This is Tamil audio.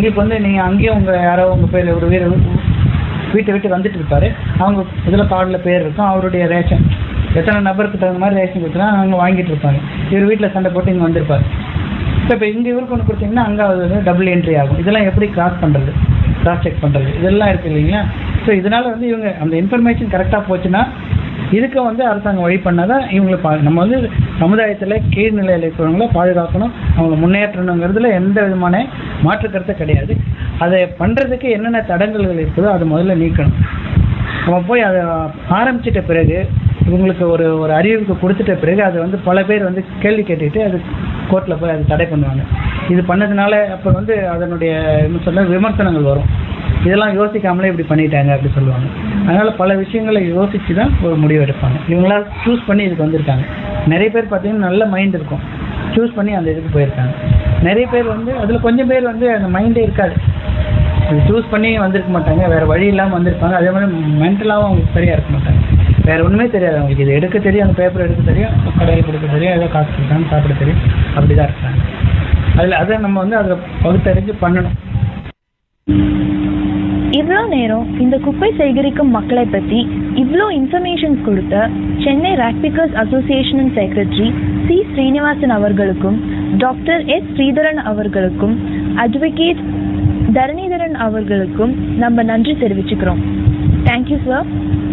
உங்களுக்கு வந்து நீங்கள் அங்கேயும் உங்கள் யாரோ உங்கள் பேர் ஒரு வீர வீட்டை விட்டு வந்துட்டு இருப்பாரு அவங்க இதில் கார்டில் பேர் இருக்கும் அவருடைய ரேஷன் எத்தனை நபருக்கு தகுந்த மாதிரி ரேஷன் கொடுத்தா அவங்க வாங்கிட்டு இருப்பாங்க இவர் வீட்டில் சண்டை போட்டு இங்கே வந்திருப்பாரு ஸோ இப்போ இங்கே இவருக்கு ஒன்று கொடுத்தீங்கன்னா அங்கே அது வந்து டபுள் என்ட்ரி ஆகும் இதெல்லாம் எப்படி கிராஸ் பண்ணுறது கிராஸ் செக் பண்ணுறது இதெல்லாம் இருக்கு இல்லைங்களா ஸோ இதனால வந்து இவங்க அந்த இன்ஃபர்மேஷன் கரெக்டாக போச்சுன்னா இதுக்கு வந்து அரசாங்கம் வழி பண்ணாதான் இவங்களை பா நம்ம வந்து சமுதாயத்தில் கீழ்நிலையில் இருக்கிறவங்கள பாதுகாக்கணும் அவங்கள முன்னேற்றணுங்கிறதுல எந்த விதமான மாற்று கருத்து கிடையாது அதை பண்ணுறதுக்கு என்னென்ன தடங்கல்கள் இருக்குதோ அதை முதல்ல நீக்கணும் நம்ம போய் அதை ஆரம்பிச்சிட்ட பிறகு இவங்களுக்கு ஒரு ஒரு அறிவிப்பு கொடுத்துட்ட பிறகு அது வந்து பல பேர் வந்து கேள்வி கேட்டுட்டு அது கோர்ட்டில் போய் அதை தடை பண்ணுவாங்க இது பண்ணதுனால அப்போ வந்து அதனுடைய என்ன சொல்ல விமர்சனங்கள் வரும் இதெல்லாம் யோசிக்காமலே இப்படி பண்ணிட்டாங்க அப்படி சொல்லுவாங்க அதனால பல விஷயங்களை யோசிச்சு தான் ஒரு முடிவு எடுப்பாங்க இவங்களா சூஸ் பண்ணி இதுக்கு வந்திருக்காங்க நிறைய பேர் பார்த்தீங்கன்னா நல்ல மைண்ட் இருக்கும் சூஸ் பண்ணி அந்த இதுக்கு போயிருக்காங்க நிறைய பேர் வந்து அதில் கொஞ்சம் பேர் வந்து அந்த மைண்டே இருக்காது சூஸ் பண்ணி வந்திருக்க மாட்டாங்க வேற வழி இல்லாமல் வந்திருப்பாங்க அதே மாதிரி மென்டலாகவும் அவங்களுக்கு சரியா இருக்க மாட்டாங்க வேற ஒண்ணுமே தெரியாது அவங்களுக்கு இது எடுக்க தெரியும் அந்த பேப்பர் எடுக்க தெரியும் கடையில் கொடுக்க தெரியும் ஏதோ காசு கொடுத்தாங்க சாப்பிட தெரியும் அப்படிதான் இருக்காங்க அதில் அதை நம்ம வந்து அதை பகுத்தறிஞ்சு பண்ணணும் இவ்வளோ நேரம் இந்த குப்பை சேகரிக்கும் மக்களை பற்றி இவ்வளோ இன்ஃபர்மேஷன்ஸ் கொடுத்த சென்னை ராக்பிக்கர்ஸ் அசோசியேஷனின் செக்ரட்டரி சி ஸ்ரீனிவாசன் அவர்களுக்கும் டாக்டர் எஸ் ஸ்ரீதரன் அவர்களுக்கும் அட்வொகேட் தரணிதரன் அவர்களுக்கும் நம்ம நன்றி தெரிவிச்சுக்கிறோம் தேங்க்யூ சார்